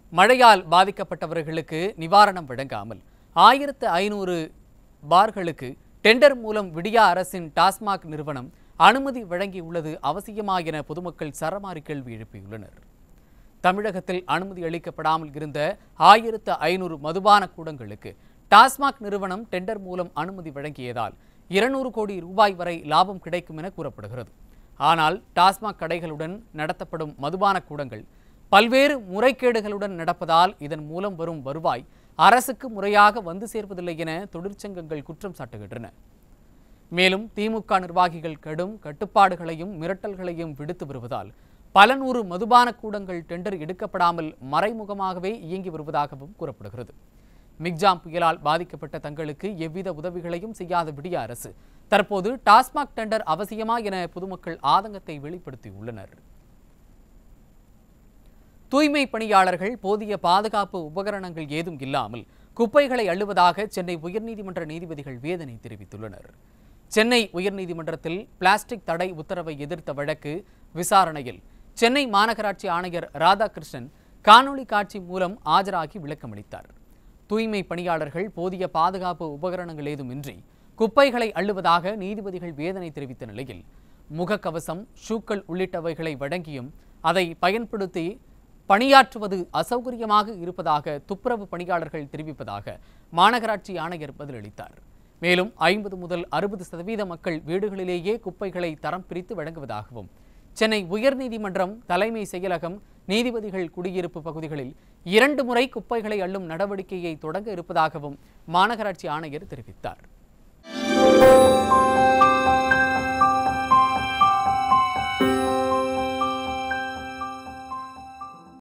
மழையால் பாதிக்கப்பட்டவர்களுக்கு நிவாரணம் வழங்காமல் ஆயிரத்து ஐநூறு பார்களுக்கு டெண்டர் மூலம் விடியா அரசின் டாஸ்மாக் நிறுவனம் அனுமதி வழங்கியுள்ளது அவசியமா என பொதுமக்கள் சரமாரி கேள்வி எழுப்பியுள்ளனர் தமிழகத்தில் அனுமதி அளிக்கப்படாமல் இருந்த ஆயிரத்து ஐநூறு மதுபான கூடங்களுக்கு டாஸ்மாக் நிறுவனம் டெண்டர் மூலம் அனுமதி வழங்கியதால் இருநூறு கோடி ரூபாய் வரை லாபம் கிடைக்கும் என கூறப்படுகிறது ஆனால் டாஸ்மாக் கடைகளுடன் நடத்தப்படும் மதுபான கூடங்கள் பல்வேறு முறைகேடுகளுடன் நடப்பதால் இதன் மூலம் வரும் வருவாய் அரசுக்கு முறையாக வந்து சேர்வதில்லை என தொழிற்சங்கங்கள் குற்றம் சாட்டுகின்றன மேலும் திமுக நிர்வாகிகள் கடும் கட்டுப்பாடுகளையும் மிரட்டல்களையும் விடுத்து வருவதால் பல நூறு மதுபான கூடங்கள் டெண்டர் எடுக்கப்படாமல் மறைமுகமாகவே இயங்கி வருவதாகவும் கூறப்படுகிறது மிக்ஜாம் புயலால் பாதிக்கப்பட்ட தங்களுக்கு எவ்வித உதவிகளையும் செய்யாத விடிய அரசு தற்போது டாஸ்மாக் டெண்டர் அவசியமா என பொதுமக்கள் ஆதங்கத்தை வெளிப்படுத்தியுள்ளனர் தூய்மை பணியாளர்கள் போதிய பாதுகாப்பு உபகரணங்கள் ஏதும் இல்லாமல் குப்பைகளை அள்ளுவதாக சென்னை உயர்நீதிமன்ற நீதிபதிகள் வேதனை தெரிவித்துள்ளனர் சென்னை உயர்நீதிமன்றத்தில் பிளாஸ்டிக் தடை உத்தரவை எதிர்த்த வழக்கு விசாரணையில் சென்னை மாநகராட்சி ஆணையர் ராதாகிருஷ்ணன் காணொளி காட்சி மூலம் ஆஜராகி விளக்கமளித்தார் தூய்மை பணியாளர்கள் போதிய பாதுகாப்பு உபகரணங்கள் ஏதுமின்றி குப்பைகளை அள்ளுவதாக நீதிபதிகள் வேதனை தெரிவித்த நிலையில் முகக்கவசம் ஷூக்கள் உள்ளிட்டவைகளை வழங்கியும் அதை பயன்படுத்தி பணியாற்றுவது அசௌகரியமாக இருப்பதாக துப்புரவு பணியாளர்கள் தெரிவிப்பதாக மாநகராட்சி ஆணையர் பதிலளித்தார் மேலும் ஐம்பது முதல் அறுபது சதவீத மக்கள் வீடுகளிலேயே குப்பைகளை தரம் பிரித்து வழங்குவதாகவும் சென்னை உயர்நீதிமன்றம் தலைமை செயலகம் நீதிபதிகள் குடியிருப்பு பகுதிகளில் இரண்டு முறை குப்பைகளை அள்ளும் நடவடிக்கையை தொடங்க இருப்பதாகவும் மாநகராட்சி ஆணையர் தெரிவித்தார்